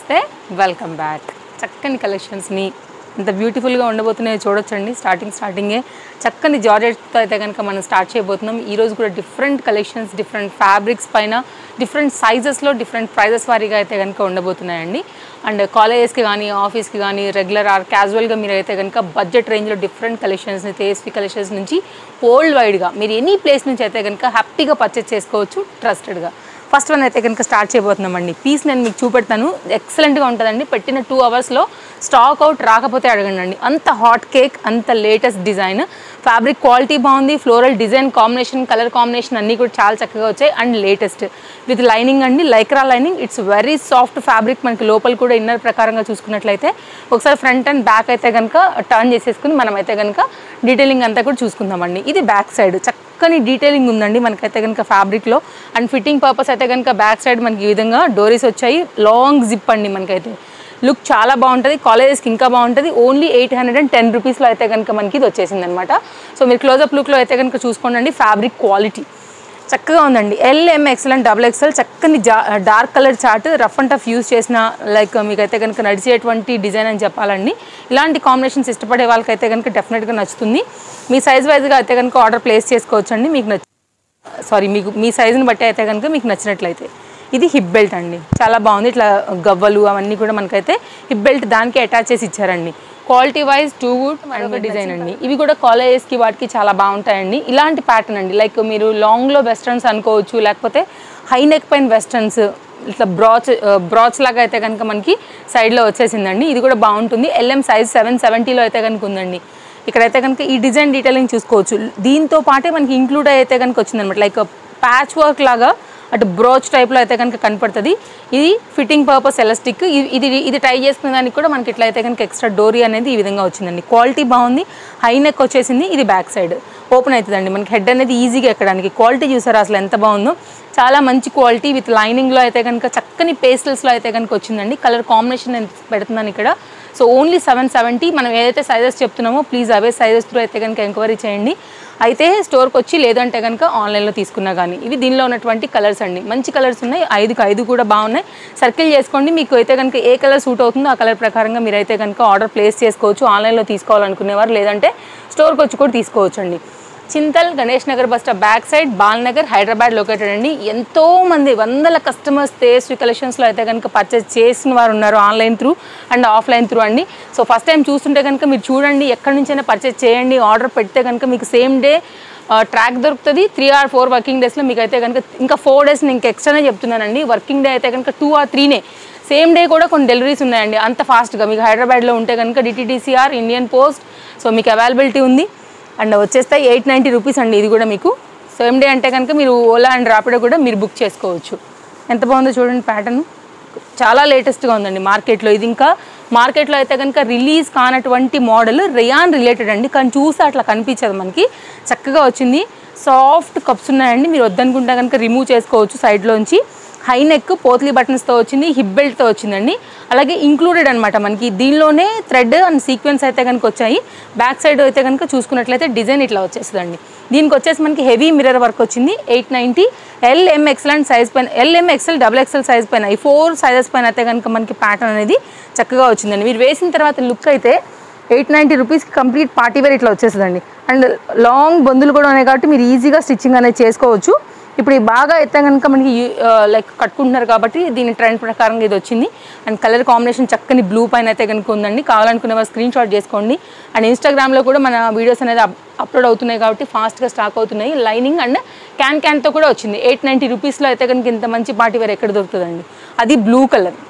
నమస్తే welcome back చక్కని కలెక్షన్స్ని ఇంత బ్యూటిఫుల్గా ఉండబోతున్నాయో చూడొచ్చండి స్టార్టింగ్ స్టార్టింగే చక్కని జార్జెట్తో అయితే కనుక మనం స్టార్ట్ చేయబోతున్నాం ఈరోజు కూడా డిఫరెంట్ కలెక్షన్స్ డిఫరెంట్ ఫ్యాబ్రిక్స్ పైన డిఫరెంట్ సైజెస్లో డిఫరెంట్ ప్రైజెస్ వారీగా అయితే కనుక ఉండబోతున్నాయండి అండ్ కాలేజెస్కి కానీ ఆఫీస్కి కానీ రెగ్యులర్ ఆర్ క్యాజువల్గా మీరు అయితే కనుక బడ్జెట్ రేంజ్లో డిఫరెంట్ కలెక్షన్స్ని తేస్వి కలెక్షన్స్ నుంచి వరల్డ్ వైడ్గా మీరు ఎనీ ప్లేస్ నుంచి అయితే కనుక హ్యాపీగా పర్చేస్ చేసుకోవచ్చు ట్రస్టెడ్గా ఫస్ట్ వన్ అయితే కనుక స్టార్ట్ చేయబోతున్నామండి పీస్ నేను మీకు చూపెడతాను ఎక్సలెంట్గా ఉంటుందండి పెట్టిన టూ అవర్స్లో స్టాక్ అవుట్ రాకపోతే అడగండి అండి అంత హాట్ కేక్ అంత లేటెస్ట్ డిజైన్ ఫ్యాబ్రిక్ క్వాలిటీ బాగుంది floral design combination colour combination అన్నీ కూడా చాలా చక్కగా వచ్చాయి అండ్ లేటెస్ట్ విత్ లైనింగ్ అండి Lycra lining it's very soft fabric మనకి లోపల కూడా ఇన్నర్ ప్రకారంగా చూసుకున్నట్లయితే ఒకసారి ఫ్రంట్ అండ్ బ్యాక్ అయితే కనుక టర్న్ చేసేసుకుని మనం అయితే కనుక డీటెయిలింగ్ అంతా కూడా చూసుకుందామండి ఇది బ్యాక్ సైడ్ చక్కని డీటెయిలింగ్ ఉందండి మనకైతే కనుక ఫ్యాబ్రిక్లో అండ్ ఫిట్టింగ్ పర్పస్ అయితే కనుక బ్యాక్ సైడ్ మనకి ఈ విధంగా డోరీస్ వచ్చాయి లాంగ్ జిప్ అండి మనకైతే లుక్ చాలా బాగుంటుంది కాలేజెస్కి ఇంకా బాగుంటుంది only eight hundred and ten రూపీస్లో అయితే కనుక మనకి ఇది వచ్చేసింది అనమాట సో మీరు క్లోజప్ లుక్లో అయితే కనుక చూసుకోండి ఫ్యాబ్రిక్ క్వాలిటీ చక్కగా ఉందండి L M XL and double XL చక్కని జా dark colour chart rough and tough use చేసిన లైక్ మీకైతే కనుక నడిచేటువంటి డిజైన్ అని చెప్పాలండి ఇలాంటి కాంబినేషన్స్ ఇష్టపడే వాళ్ళకైతే కనుక డెఫినెట్గా నచ్చుతుంది మీ సైజ్ వైజ్గా అయితే కనుక ఆర్డర్ ప్లేస్ చేసుకోవచ్చండి మీకు నచ్చ సారీ మీకు మీ సైజుని బట్టి అయితే కనుక మీకు నచ్చినట్లయితే ఇది హిప్ బెల్ట్ అండి చాలా బాగుంది ఇట్లా గవ్వలు అవన్నీ కూడా మనకైతే హిప్ బెల్ట్ దానికి అటాచ్ చేసి ఇచ్చారండి క్వాలిటీ వైజ్ టూ గుడ్ మరొక డిజైన్ అండి ఇవి కూడా కాలేజెస్కి వాటికి చాలా బాగుంటాయండి ఇలాంటి ప్యాటర్న్ అండి లైక్ మీరు లాంగ్లో వెస్ట్రన్స్ అనుకోవచ్చు లేకపోతే హై నెక్ పైన వెస్ట్రన్స్ ఇట్లా బ్రాచ్ బ్రాచ్ లాగా అయితే కనుక మనకి సైడ్లో వచ్చేసిందండి ఇది కూడా బాగుంటుంది ఎల్ఎం సైజ్ సెవెన్ సెవెంటీలో అయితే కనుక ఉందండి ఇక్కడైతే కనుక ఈ డిజైన్ డీటెయిలింగ్ చూసుకోవచ్చు దీంతో పాటే మనకి ఇంక్లూడ్ అయితే కనుక వచ్చిందనమాట లైక్ ప్యాచ్ వర్క్ లాగా అటు బ్రోచ్ టైప్లో అయితే కనుక కనపడుతుంది ఇది ఫిట్టింగ్ పర్పస్ ఎలాస్టిక్ ఇది ఇది ట్రై చేసుకునే దానికి కూడా మనకి ఇట్లా అయితే కనుక ఎక్స్ట్రా డోరీ అనేది ఈ విధంగా వచ్చిందండి క్వాలిటీ బాగుంది హై నెక్ వచ్చేసింది ఇది బ్యాక్ సైడ్ ఓపెన్ అవుతుందండి మనకి హెడ్ అనేది ఈజీగా ఎక్కడానికి క్వాలిటీ చూసారా అసలు ఎంత బాగుందో చాలా మంచి క్వాలిటీ విత్ లైనింగ్లో అయితే కనుక చక్కని పేస్టల్స్లో అయితే కనుక వచ్చిందండి కలర్ కాంబినేషన్ నేను పెడుతున్నాను ఇక్కడ సో ఓన్లీ సెవెన్ సెవెంటీ మనం ఏదైతే సైజెస్ చెప్తున్నామో ప్లీజ్ అవే సైజెస్ త్రూ అయితే కనుక ఎంక్వైరీ చేయండి అయితే స్టోర్కి వచ్చి లేదంటే కనుక ఆన్లైన్లో తీసుకున్నా కానీ ఇవి దీనిలో ఉన్నటువంటి కలర్స్ అండి మంచి కలర్స్ ఉన్నాయి ఐదుకి ఐదు కూడా బాగున్నాయి సర్కిల్ చేసుకోండి మీకు అయితే కనుక ఏ కలర్ సూట్ అవుతుందో ఆ కలర్ ప్రకారంగా మీరైతే కనుక ఆర్డర్ ప్లేస్ చేసుకోవచ్చు ఆన్లైన్లో తీసుకోవాలనుకునేవారు లేదంటే స్టోర్కి వచ్చి కూడా తీసుకోవచ్చు అండి Chintal Ganesh Nagar bus stop back side Bal Nagar Hyderabad located అండి ఎంతో మంది వందల కస్టమర్స్ తేస్వి కలెక్షన్స్లో అయితే కనుక పర్చేస్ చేసిన వారు ఉన్నారు online through and offline through అండి సో ఫస్ట్ టైం చూస్తుంటే కనుక మీరు చూడండి ఎక్కడి నుంచైనా పర్చేస్ చేయండి ఆర్డర్ పెడితే కనుక మీకు సేమ్ డే ట్రాక్ దొరుకుతుంది త్రీ ఆర్ ఫోర్ వర్కింగ్ డేస్లో మీకు అయితే కనుక ఇంకా ఫోర్ డేస్ నేను ఇంకా ఎక్స్ట్రానే చెప్తున్నానండి వర్కింగ్ డే అయితే కనుక టూ ఆర్ త్రీనే సేమ్ డే కూడా కొన్ని డెలివరీస్ ఉన్నాయండి అంత ఫాస్ట్గా మీకు హైదరాబాద్లో ఉంటే కనుక డిటీడీసీఆర్ ఇండియన్ పోస్ట్ సో మీకు అవైలబిలిటీ ఉంది అండ్ వచ్చేస్తాయి ఎయిట్ నైంటీ రూపీస్ అండి ఇది కూడా మీకు సేమ్ డే అంటే కనుక మీరు ఓలా అండ్ ర్యాపిడో కూడా మీరు బుక్ చేసుకోవచ్చు ఎంత బాగుందో చూడండి ప్యాటర్న్ చాలా లేటెస్ట్గా ఉందండి మార్కెట్లో ఇది ఇంకా మార్కెట్లో అయితే కనుక రిలీజ్ కానటువంటి మోడల్ రియాన్ రిలేటెడ్ అండి కానీ చూస్తే అట్లా కనిపించదు మనకి చక్కగా వచ్చింది సాఫ్ట్ కప్స్ ఉన్నాయండి మీరు వద్దనుకుంటే కనుక రిమూవ్ చేసుకోవచ్చు సైడ్లోంచి హై నెక్ పోత్లీ బటన్స్తో వచ్చింది హిప్ బెల్ట్తో వచ్చిందండి అలాగే ఇంక్లూడెడ్ అనమాట మనకి దీనిలోనే థ్రెడ్ అండ్ సీక్వెన్స్ అయితే కనుక వచ్చాయి బ్యాక్ సైడ్ అయితే కనుక చూసుకున్నట్లయితే డిజైన్ ఇట్లా వచ్చేస్తుందండి దీనికి వచ్చేసి మనకి హెవీ మిర్రర్ వర్క్ వచ్చింది eight ninety L M XL and size పైన L M XL double XL size పైన ఈ ఫోర్ సైజెస్ పైన అయితే కనుక మనకి ప్యాటర్న్ అనేది చక్కగా వచ్చిందండి మీరు వేసిన తర్వాత లుక్ అయితే ఎయిట్ నైంటీ రూపీస్కి కంప్లీట్ పార్టీ వేర్ ఇట్లా వచ్చేస్తుందండి అండ్ లాంగ్ బొందులు కూడా ఉన్నాయి కాబట్టి మీరు ఈజీగా స్టిచ్చింగ్ అనేది చేసుకోవచ్చు ఇప్పుడు ఈ బాగా ఎత్తే కనుక మనకి లైక్ కట్టుకుంటున్నారు కాబట్టి దీని ట్రెండ్ ప్రకారంగా ఇది వచ్చింది అండ్ కలర్ కాంబినేషన్ చక్కని బ్లూ పైన అయితే కనుక ఉందండి కావాలనుకునే వారు స్క్రీన్ షాట్ చేసుకోండి అండ్ ఇన్స్టాగ్రామ్లో కూడా మన వీడియోస్ అనేది అప్లోడ్ అవుతున్నాయి కాబట్టి ఫాస్ట్గా స్టాక్ అవుతున్నాయి లైనింగ్ అండ్ క్యాన్ క్యాన్తో కూడా వచ్చింది ఎయిట్ నైంటీ రూపీస్లో అయితే కనుక ఇంత మంచి పార్టీ వేర్ ఎక్కడ దొరుకుతుందండి అది బ్లూ కలర్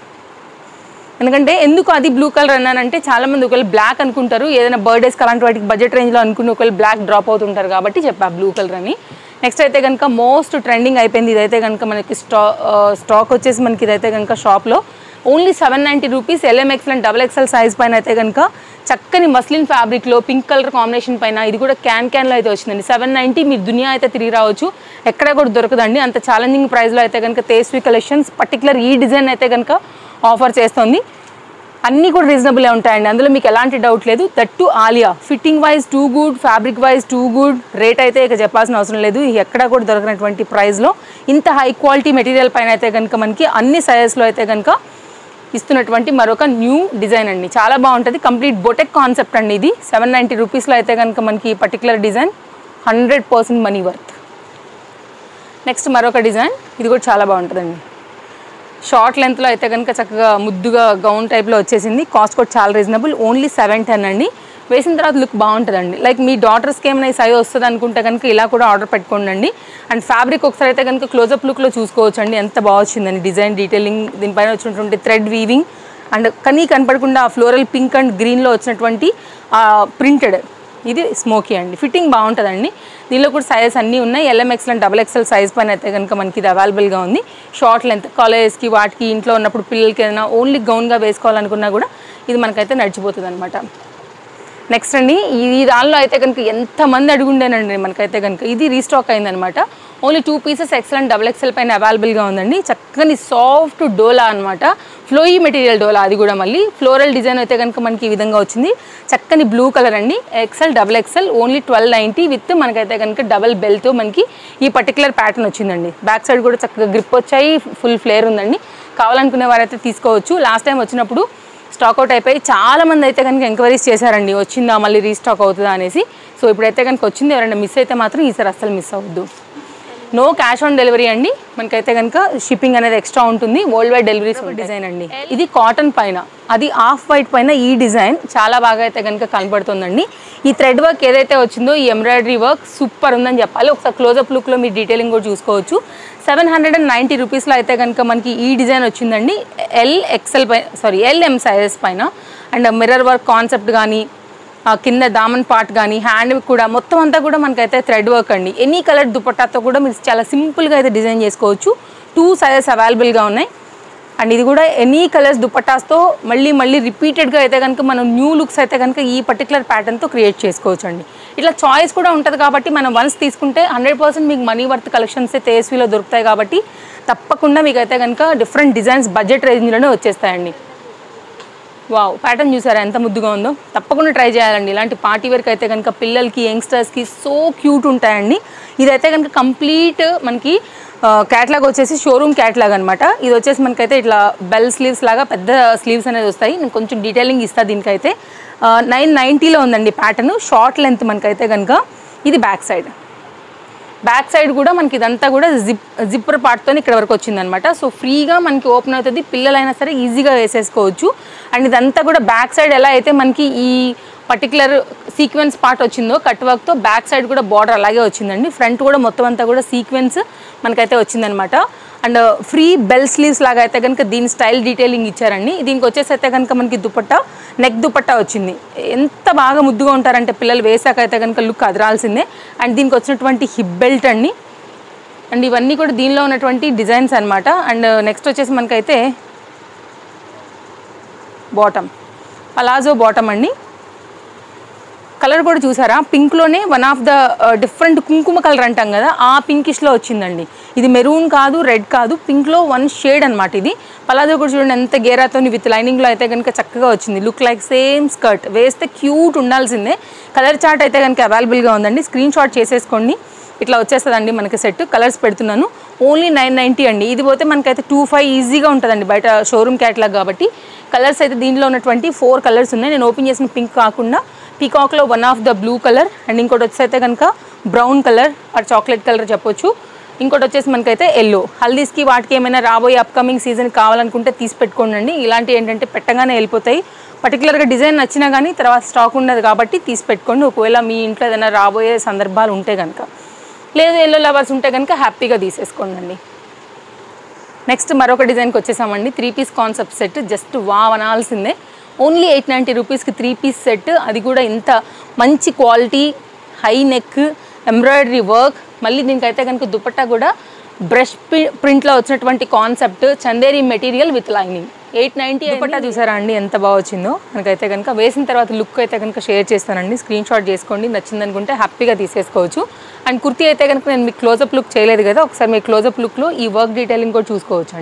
ఎందుకంటే ఎందుకు అది బ్లూ కలర్ అన్నానంటే చాలా మంది ఒకవేళ బ్లాక్ అనుకుంటారు ఏదైనా బర్త్డేస్కి అలాంటి వాటికి బడ్జెట్ రేంజ్లో అనుకుని ఒకవేళ బ్లాక్ డ్రాప్ అవుతుంటారు కాబట్టి చెప్పా బ్లూ కలర్ అని నెక్స్ట్ అయితే కనుక మోస్ట్ ట్రెండింగ్ అయిపోయింది ఇదైతే కనుక మనకి స్టా స్టాక్ వచ్చేసి మనకి ఇదైతే కనుక షాప్లో only seven ninety rupees L M XL and double XL size పైన అయితే కనుక చక్కని మస్లిన్ ఫ్యాబ్రిక్లో పింక్ కలర్ కాంబినేషన్ పైన ఇది కూడా క్యాన్ క్యాన్లో అయితే వచ్చిందండి సెవెన్ నైంటీ మీరు దునియా అయితే తిరిగి రావచ్చు ఎక్కడ కూడా దొరకదండి అంత ఛాలెంజింగ్ ప్రైస్లో అయితే కనుక తేస్వి కలెక్షన్స్ పర్టికులర్ ఈ డిజైన్ అయితే కనుక ఆఫర్ చేస్తుంది అన్నీ కూడా రీజనబులే ఉంటాయండి అందులో మీకు ఎలాంటి డౌట్ లేదు that to Alia fitting wise too good fabric wise too good rate అయితే ఇక చెప్పాల్సిన అవసరం లేదు ఎక్కడా కూడా దొరకనటువంటి ప్రైస్లో ఇంత హై క్వాలిటీ మెటీరియల్ పైన అయితే కనుక మనకి అన్ని సైజెస్లో అయితే కనుక ఇస్తున్నటువంటి మరొక న్యూ డిజైన్ అండి చాలా బాగుంటుంది కంప్లీట్ బొటెక్ కాన్సెప్ట్ అండి ఇది సెవెన్ నైంటీ రూపీస్లో అయితే కనుక మనకి particular design hundred percent money worth next మరొక డిజైన్ ఇది కూడా చాలా బాగుంటుందండి షార్ట్ లెంత్లో అయితే కనుక చక్కగా ముద్దుగా గౌన్ టైప్లో వచ్చేసింది కాస్ట్ కూడా చాలా రీజనబుల్ ఓన్లీ సెవెన్ టెన్ అండి వేసిన తర్వాత లుక్ బాగుంటుందండి లైక్ మీ డాటర్స్కి ఏమైనా సైజ్ వస్తుంది అనుకుంటే కనుక ఇలా కూడా ఆర్డర్ పెట్టుకోండి అండి అండ్ ఫ్యాబ్రిక్ ఒకసారి అయితే కనుక క్లోజప్ లుక్లో చూసుకోవచ్చు అండి ఎంత బాగా వచ్చిందండి డిజైన్ డీటెయిలింగ్ దీనిపైన వచ్చినటువంటి థ్రెడ్ వీవింగ్ అండ్ కనీ కనపడకుండా ఫ్లోరల్ పింక్ అండ్ గ్రీన్లో వచ్చినటువంటి ప్రింటెడ్ ఇది స్మోకీ అండి ఫిట్టింగ్ బాగుంటుందండి దీనిలో కూడా సైజెస్ అన్నీ ఉన్నాయి L M XL and double XL size పైన అయితే కనుక మనకి ఇది అవైలబుల్గా ఉంది షార్ట్ లెంత్ కాలేజెస్కి వాటికి ఇంట్లో ఉన్నప్పుడు పిల్లలకి ఏదైనా ఓన్లీ గౌన్గా వేసుకోవాలనుకున్నా కూడా ఇది మనకైతే నడిచిపోతుంది అనమాట నెక్స్ట్ అండి ఈ దానిలో అయితే కనుక ఎంతమంది అడుగుండేనండి మనకైతే కనుక ఇది రీస్టాక్ అయిందనమాట only two pieces XL and double XL పైన అవైలబుల్గా ఉందండి చక్కని సాఫ్ట్ డోలా అనమాట ఫ్లోయీ మెటీరియల్ డోలా అది కూడా మళ్ళీ ఫ్లోరల్ డిజైన్ అయితే కనుక మనకి ఈ విధంగా వచ్చింది చక్కని బ్లూ కలర్ అండి XL double XL only twelve ninety with మనకైతే కనుక డబల్ బెల్తో మనకి ఈ పర్టికులర్ ప్యాటర్న్ వచ్చిందండి బ్యాక్ సైడ్ కూడా చక్కగా గ్రిప్ వచ్చాయి ఫుల్ ఫ్లేర్ ఉందండి కావాలనుకునే వారైతే తీసుకోవచ్చు లాస్ట్ టైం వచ్చినప్పుడు స్టాక్ అవుట్ అయిపోయి చాలా మంది అయితే కనుక ఎంక్వైరీస్ చేశారండి వచ్చిందా మళ్ళీ రీస్టాక్ అవుతుందా అనేసి సో ఇప్పుడైతే కనుక వచ్చింది ఎవరైనా మిస్ అయితే మాత్రం ఈసారి అస్సలు మిస్ అవ్వద్దు నో క్యాష్ ఆన్ డెలివరీ అండి మనకైతే కనుక షిప్పింగ్ అనేది ఎక్స్ట్రా ఉంటుంది వరల్డ్ వైడ్ డెలివరీస్ డిజైన్ అండి ఇది కాటన్ పైన అది ఆఫ్ వైట్ పైన ఈ డిజైన్ చాలా బాగా అయితే కనుక కనబడుతుందండి ఈ థ్రెడ్ వర్క్ ఏదైతే వచ్చిందో ఈ ఎంబ్రాయిడరీ వర్క్ సూపర్ ఉందని చెప్పాలి ఒకసారి క్లోజప్ లుక్లో మీ డీటెయిలింగ్ కూడా చూసుకోవచ్చు సెవెన్ హండ్రెడ్ అండ్ నైంటీ రూపీస్లో అయితే కనుక మనకి ఈ డిజైన్ వచ్చిందండి ఎల్ ఎక్సెల్ పైన సారీ ఎల్ ఎం సైజెస్ పైన అండ్ మిర్రర్ వర్క్ కాన్సెప్ట్ కానీ ఆ కింద దామన్ పార్ట్ కానీ హ్యాండ్ కూడా మొత్తం అంతా కూడా మనకైతే థ్రెడ్ వర్క్ అండి ఎనీ కలర్ దుపట్టాతో కూడా మీరు చాలా సింపుల్గా అయితే డిజైన్ చేసుకోవచ్చు టూ సైజెస్ అవైలబుల్గా ఉన్నాయి అండ్ ఇది కూడా ఎనీ కలర్స్ దుపట్టాస్తో మళ్ళీ మళ్ళీ రిపీటెడ్గా అయితే కనుక మనం న్యూ లుక్స్ అయితే కనుక ఈ పర్టికులర్ ప్యాటర్న్తో క్రియేట్ చేసుకోవచ్చు అండి ఇట్లా చాయిస్ కూడా ఉంటుంది కాబట్టి మనం వన్స్ తీసుకుంటే హండ్రెడ్ పర్సెంట్ మీకు మనీ వర్త్ కలెక్షన్స్ తేస్వీలో దొరుకుతాయి కాబట్టి తప్పకుండా మీకు అయితే కనుక డిఫరెంట్ డిజైన్స్ బడ్జెట్ రేంజ్లోనే వచ్చేస్తాయండి వావ్ ప్యాటర్న్ చూసారా ఎంత ముద్దుగా ఉందో తప్పకుండా ట్రై చేయాలండి ఇలాంటి పార్టీ వేర్కి అయితే కనుక పిల్లలకి యంగ్స్టర్స్కి సో క్యూట్ ఉంటాయండి ఇదైతే కనుక కంప్లీట్ మనకి క్యాట్లాగ్ వచ్చేసి షోరూమ్ క్యాట్లాగ్ అనమాట ఇది వచ్చేసి మనకైతే ఇట్లా బెల్ స్లీవ్స్ లాగా పెద్ద స్లీవ్స్ అనేది వస్తాయి నేను కొంచెం డీటెయిలింగ్ ఇస్తా దీనికైతే నైన్ నైంటీలో ఉందండి ప్యాటర్న్ షార్ట్ లెంత్ మనకైతే కనుక ఇది బ్యాక్ సైడ్ బ్యాక్ సైడ్ కూడా మనకి ఇదంతా కూడా జిప్ జిప్పర్ పార్ట్తో ఇక్కడ వరకు వచ్చిందనమాట సో ఫ్రీగా మనకి ఓపెన్ అవుతుంది పిల్లలైనా సరే ఈజీగా వేసేసుకోవచ్చు అండ్ ఇదంతా కూడా బ్యాక్ సైడ్ ఎలా అయితే మనకి ఈ పర్టికులర్ సీక్వెన్స్ పార్ట్ వచ్చిందో కట్ వర్క్తో బ్యాక్ సైడ్ కూడా బార్డర్ అలాగే వచ్చిందండి ఫ్రంట్ కూడా మొత్తం అంతా కూడా సీక్వెన్స్ మనకైతే వచ్చిందనమాట అండ్ ఫ్రీ బెల్ స్లీవ్స్ లాగా అయితే కనుక దీని స్టైల్ డీటెయిలింగ్ ఇచ్చారండి దీనికి వచ్చేసి అయితే కనుక మనకి దుపట్టా నెక్ దుపట్టా వచ్చింది ఎంత బాగా ముద్దుగా ఉంటారంటే పిల్లలు వేసాక అయితే కనుక లుక్ అదరాల్సిందే అండ్ దీనికి వచ్చినటువంటి హిప్ బెల్ట్ అండి అండ్ ఇవన్నీ కూడా దీనిలో ఉన్నటువంటి డిజైన్స్ అన్నమాట అండ్ నెక్స్ట్ వచ్చేసి మనకైతే బాటమ్ పలాజో బాటమ్ అండి కలర్ కూడా చూసారా పింక్లోనే వన్ ఆఫ్ ద డిఫరెంట్ కుంకుమ కలర్ అంటాం కదా ఆ పింకిష్లో వచ్చిందండి ఇది మెరూన్ కాదు రెడ్ కాదు పింక్లో వన్ షేడ్ అనమాట ఇది పలాజో కూడా చూడండి ఎంత గేరాతో విత్ లైనింగ్లో అయితే కనుక చక్కగా వచ్చింది లుక్ లైక్ సేమ్ స్కర్ట్ వేస్తే క్యూట్ ఉండాల్సిందే కలర్ చార్ట్ అయితే కనుక అవైలబుల్గా ఉందండి స్క్రీన్ షాట్ చేసేసుకోండి ఇట్లా వచ్చేస్తుందండి మనకి సెట్ కలర్స్ పెడుతున్నాను ఓన్లీ నైన్ నైంటీ అండి ఇది పోతే మనకైతే టూ ఫైవ్ ఈజీగా ఉంటుందండి బయట షోరూమ్ క్యాట్లాగ్ కాబట్టి కలర్స్ అయితే దీనిలో ఉన్నటువంటి ఫోర్ కలర్స్ ఉన్నాయి నేను ఓపెన్ చేసిన పింక్ కాకుండా పీకాక్లో one of the blue colour and ఇంకోటి వచ్చేసి అయితే కనుక brown colour or chocolate colour చెప్పొచ్చు ఇంకోటి వచ్చేసి మనకైతే ఎల్లో హల్దీస్కి వాటికి ఏమైనా రాబోయే అప్కమింగ్ సీజన్ కావాలనుకుంటే తీసి పెట్టుకోండి ఇలాంటి ఏంటంటే పెట్టగానే వెళ్ళిపోతాయి పర్టికులర్గా డిజైన్ నచ్చినా కానీ తర్వాత స్టాక్ ఉండదు కాబట్టి తీసి పెట్టుకోండి ఒకవేళ మీ ఇంట్లో ఏదైనా రాబోయే సందర్భాలు ఉంటే కనుక లేదు ఎల్లో లవర్స్ ఉంటే కనుక హ్యాపీగా తీసేసుకోండి నెక్స్ట్ మరొక డిజైన్కి వచ్చేసామండి three piece concept set just wow అనాల్సిందే ఓన్లీ ఎయిట్ నైంటీ రూపీస్కి త్రీ పీస్ సెట్ అది కూడా ఇంత మంచి quality high neck embroidery work మళ్ళీ దీనికైతే కనుక దుపట్టా కూడా బ్రష్ ప్రింట్లో వచ్చినటువంటి concept Chanderi material with lining eight ninety dupatta చూసారా అండి ఎంత బాగా వచ్చిందో మనకైతే కనుక వేసిన తర్వాత లుక్ అయితే కనుక షేర్ చేస్తానండి స్క్రీన్ షాట్ చేసుకోండి నచ్చింది అనుకుంటే హ్యాపీగా తీసేసుకోవచ్చు అండ్ కుర్తీ అయితే కనుక నేను మీకు క్లోజప్ లుక్ చేయలేదు కదా ఒకసారి మీ క్లోజప్ లుక్లో ఈ వర్క్ డీటెయిలింగ్ కూడా చూసుకోవచ్చు అండి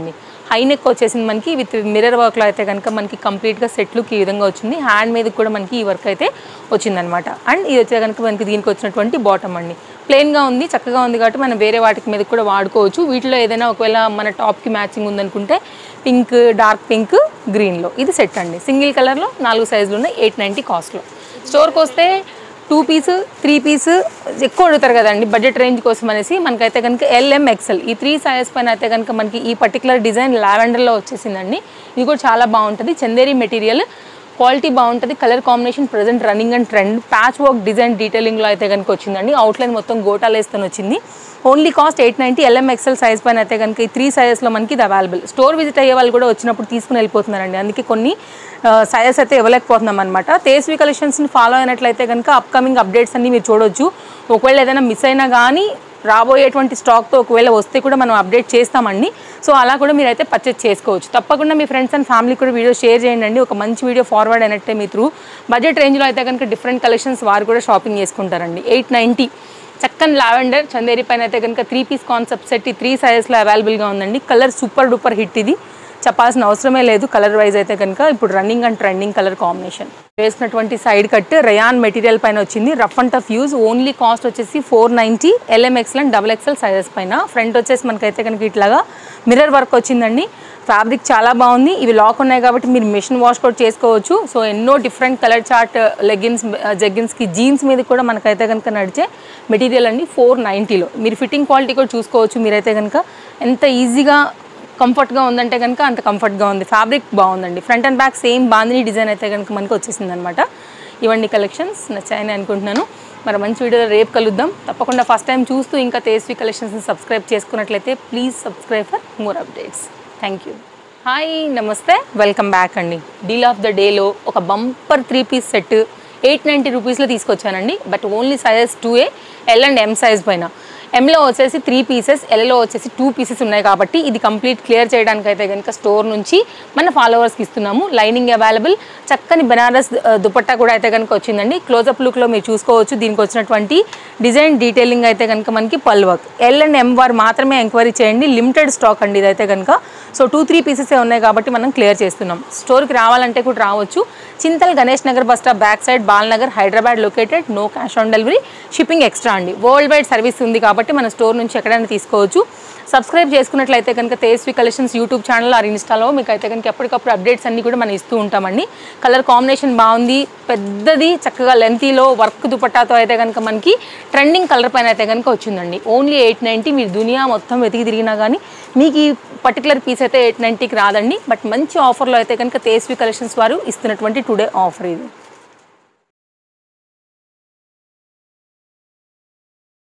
హై నెక్ వచ్చేసింది మనకి విత్ మిర్రర్ వర్క్లో అయితే కనుక మనకి కంప్లీట్గా సెట్ లుక్ ఈ విధంగా వచ్చింది హ్యాండ్ మీద కూడా మనకి ఈ వర్క్ అయితే వచ్చిందనమాట అండ్ ఇది వచ్చే కనుక మనకి దీనికి వచ్చినటువంటి బాటమ్ అండి ప్లెయిన్గా ఉంది చక్కగా ఉంది కాబట్టి మనం వేరే వాటికి మీద కూడా వాడుకోవచ్చు వీటిలో ఏదైనా ఒకవేళ మన టాప్కి మ్యాచింగ్ ఉందనుకుంటే పింక్ డార్క్ పింక్ గ్రీన్లో ఇది సెట్ అండి సింగిల్ కలర్లో నాలుగు సైజులు ఉన్నాయి ఎయిట్ నైంటీ కాస్ట్లో స్టోర్కి వస్తే టూ పీస్ త్రీ పీస్ ఎక్కువ అడుగుతారు కదండి బడ్జెట్ రేంజ్ కోసం అనేసి మనకైతే కనుక ఎల్ఎం ఎక్సెల్ ఈ త్రీ సైజెస్ పైన అయితే కనుక మనకి ఈ పర్టికులర్ డిజైన్ లావెండర్లో వచ్చేసిందండి ఇది కూడా చాలా బాగుంటుంది చందేరి మెటీరియల్ క్వాలిటీ బాగుంటుంది colour combination present running and trend patch work design డీటెయిలింగ్లో అయితే కనుక వచ్చిందండి అవుట్లైన్ మొత్తం గోటాలు వేస్తూ వచ్చింది only cost eight ninety L M XL size పైన అయితే కనుక ఈ త్రీ సైజెస్లో మనకి ఇది అవైలబుల్ స్టోర్ విజిట్ అయ్యే వాళ్ళు కూడా వచ్చినప్పుడు తీసుకుని వెళ్ళిపోతున్నారండి అందుకే కొన్ని సైజెస్ అయితే ఇవ్వలేకపోతున్నాం అనమాట తేస్వి కలెక్షన్స్ని ఫాలో అయినట్లయితే కనుక అప్కమింగ్ అప్డేట్స్ అన్ని మీరు చూడొచ్చు ఒకవేళ ఏదైనా మిస్ అయినా కానీ రాబోయేటువంటి స్టాక్తో ఒకవేళ వస్తే కూడా మనం అప్డేట్ చేస్తామండి సో అలా కూడా మీరైతే పర్చేస్ చేసుకోవచ్చు తప్పకుండా మీ ఫ్రెండ్స్ అండ్ ఫ్యామిలీ కూడా వీడియో షేర్ చేయండి ఒక మంచి వీడియో ఫార్వర్డ్ అయినట్టే మీ త్రూ బడ్జెట్ రేంజ్లో అయితే కనుక డిఫరెంట్ కలెక్షన్స్ వారు కూడా షాపింగ్ చేసుకుంటారండి ఎయిట్ నైంటీ చక్కని లావెండర్ చందేరి పైన అయితే కనుక త్రీ పీస్ కాన్సెప్ట్ సెట్ ఈ త్రీ సైజెస్లో అవైలబుల్గా ఉందండి కలర్ సూపర్ డూపర్ హిట్ ఇది చెప్పాల్సిన అవసరమే లేదు కలర్ వైజ్ అయితే కనుక ఇప్పుడు running and trending colour combination వేసినటువంటి సైడ్ కట్ రయాన్ మెటీరియల్ పైన వచ్చింది rough and tough use only cost వచ్చేసి four ninety L M XL and double XL sizes పైన ఫ్రంట్ వచ్చేసి మనకైతే కనుక ఇట్లాగా మిర్రర్ వర్క్ వచ్చిందండి ఫ్యాబ్రిక్ చాలా బాగుంది ఇవి లాక్ ఉన్నాయి కాబట్టి మీరు మిషన్ వాష్ కూడా చేసుకోవచ్చు సో ఎన్నో డిఫరెంట్ కలర్ చార్ట్ లెగిన్స్ జెగ్గిన్స్కి జీన్స్ మీద కూడా మనకైతే కనుక నడిచే మెటీరియల్ అండి ఫోర్ నైంటీలో మీరు ఫిట్టింగ్ క్వాలిటీ కూడా చూసుకోవచ్చు మీరైతే కనుక ఎంత ఈజీగా కంఫర్ట్గా ఉందంటే కనుక అంత కంఫర్ట్గా ఉంది ఫ్యాబ్రిక్ బాగుందండి front and back same bandhani design అయితే కనుక మనకి వచ్చేసింది అనమాట ఇవన్నీ కలెక్షన్స్ నచ్చాయని అనుకుంటున్నాను మరి మంచి వీడియోలో రేపు కలుద్దాం తప్పకుండా ఫస్ట్ టైం చూస్తూ ఇంకా తేస్వి కలెక్షన్స్ని సబ్స్క్రైబ్ చేసుకున్నట్లయితే please subscribe for more updates thank you hi namaste welcome back అండి డీల్ ఆఫ్ ద డేలో ఒక bumper three piece set eight ninety రూపీస్లో తీసుకొచ్చానండి but only sizes two A L and M size పైన ఎంలో వచ్చేసి త్రీ పీసెస్ ఎల్లో వచ్చేసి టూ పీసెస్ ఉన్నాయి కాబట్టి ఇది కంప్లీట్ క్లియర్ చేయడానికి అయితే కనుక స్టోర్ నుంచి మన ఫాలోవర్స్కి ఇస్తున్నాము లైనింగ్ అవైలబుల్ చక్కని బెనారస్ ఆ, దుపట్టా కూడా అయితే కనుక వచ్చిందండి క్లోజప్ లుక్లో మీరు చూసుకోవచ్చు దీనికి వచ్చినటువంటి డిజైన్ డీటెయిలింగ్ అయితే కనుక మనకి పల్ వర్క్ ఎల్ అండ్ ఎం వారు మాత్రమే ఎంక్వైరీ చేయండి లిమిటెడ్ స్టాక్ అండి ఇదైతే కనుక సో టూ త్రీ పీసెసే ఉన్నాయి కాబట్టి మనం క్లియర్ చేస్తున్నాం స్టోర్కి రావాలంటే కూడా రావచ్చు Chintal Ganesh Nagar bus stop back side Balnagar Hyderabad located no cash on delivery shipping extra అండి వరల్డ్ వైడ్ సర్వీస్ ఉంది కాబట్టి మన స్టోర్ నుంచి ఎక్కడైనా తీసుకోవచ్చు సబ్స్క్రైబ్ చేసుకున్నట్లయితే కనుక Tesvi collections YouTube channel or ఇన్స్టాలో మీకు అయితే కనుక ఎప్పటికప్పుడు అప్డేట్స్ అన్ని కూడా మనం ఇస్తూ ఉంటామండి కలర్ కాంబినేషన్ బాగుంది పెద్దది చక్కగా లెంతీలో వర్క్ దుపట్టాతో అయితే కనుక మనకి ట్రెండింగ్ కలర్ పైన అయితే కనుక వచ్చిందండి ఓన్లీ ఎయిట్ నైంటీ మీరు దునియా మొత్తం వెతికి తిరిగినా కానీ మీకు ఈ పర్టికులర్ పీస్ అయితే ఎయిట్ నైంటీకి రాదండి బట్ మంచి ఆఫర్లో అయితే కనుక తేస్వి కలెక్షన్స్ వారు ఇస్తున్నటువంటి టుడే ఆఫర్ ఇది